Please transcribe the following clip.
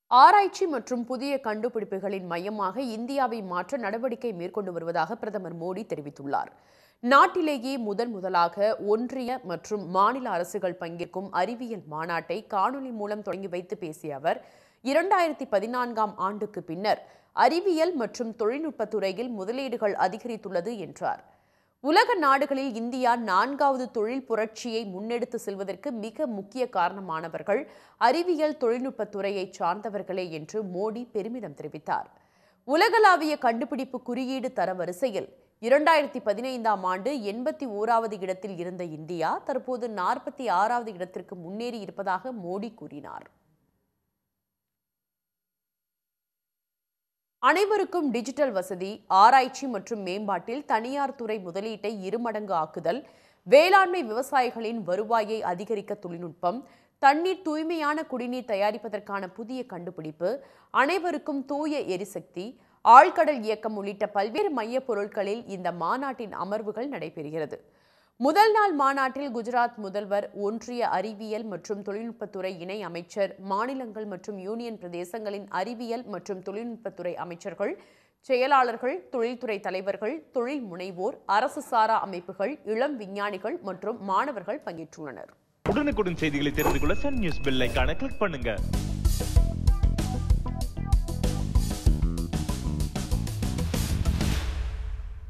ஆராய்ச்சி மற்றும் புதிய கண்டுபிடிப்புகளின் மையமாக இந்தியாவை மாற்ற நடவடிக்கை மேற்கொண்டு வருவதாக பிரதமர் மோடி தெரிவித்துள்ளார் நாட்டிலேயே முதன் முதலாக ஒன்றிய மற்றும் மாநில அரசுகள் பங்கேற்கும் அறிவியல் மாநாட்டை காணொலி மூலம் தொடங்கி வைத்து பேசிய அவர் இரண்டாயிரத்தி பதினான்காம் ஆண்டுக்கு பின்னர் அறிவியல் மற்றும் தொழில்நுட்பத் துறையில் முதலீடுகள் அதிகரித்துள்ளது என்றார் உலக நாடுகளில் இந்தியா நான்காவது தொழில் புரட்சியை முன்னெடுத்து செல்வதற்கு மிக முக்கிய காரணமானவர்கள் அறிவியல் தொழில்நுட்பத் துறையைச் சார்ந்தவர்களே என்று மோடி பெருமிதம் தெரிவித்தார் உலகளாவிய கண்டுபிடிப்பு குறியீடு தரவரிசையில் இரண்டாயிரத்தி பதினைந்தாம் ஆண்டு எண்பத்தி ஓராவது இடத்தில் இருந்த இந்தியா தற்போது நாற்பத்தி ஆறாவது இடத்திற்கு முன்னேறி இருப்பதாக மோடி கூறினார் அனைவருக்கும் டிஜிட்டல் வசதி ஆராய்ச்சி மற்றும் மேம்பாட்டில் தனியார் துறை முதலீட்டை இருமடங்கு ஆக்குதல் வேளாண்மை விவசாயிகளின் வருவாயை அதிகரிக்க தொழில்நுட்பம் தண்ணீர் தூய்மையான குடிநீர் தயாரிப்பதற்கான புதிய கண்டுபிடிப்பு அனைவருக்கும் தூய எரிசக்தி ஆழ்கடல் இயக்கம் உள்ளிட்ட பல்வேறு மையப் பொருட்களில் இந்த மாநாட்டின் அமர்வுகள் நடைபெறுகிறது முதல் நாள் மாநாட்டில் குஜராத் முதல்வர் ஒன்றிய அறிவியல் மற்றும் தொழில்நுட்பத்துறை இணை அமைச்சர் மாநிலங்கள் மற்றும் யூனியன் பிரதேசங்களின் அறிவியல் மற்றும் தொழில்நுட்பத்துறை அமைச்சர்கள் செயலாளர்கள் தொழில்துறை தலைவர்கள் தொழில் முனைவோர் அரசு சாரா அமைப்புகள் இளம் விஞ்ஞானிகள் மற்றும் மாணவர்கள் பங்கேற்றுள்ளனர் உடனுக்குடன் செய்திகளை தெரிந்து கொள்ள சன் நியூஸ் பெல் ஐகானை கிளிக் பண்ணுங்க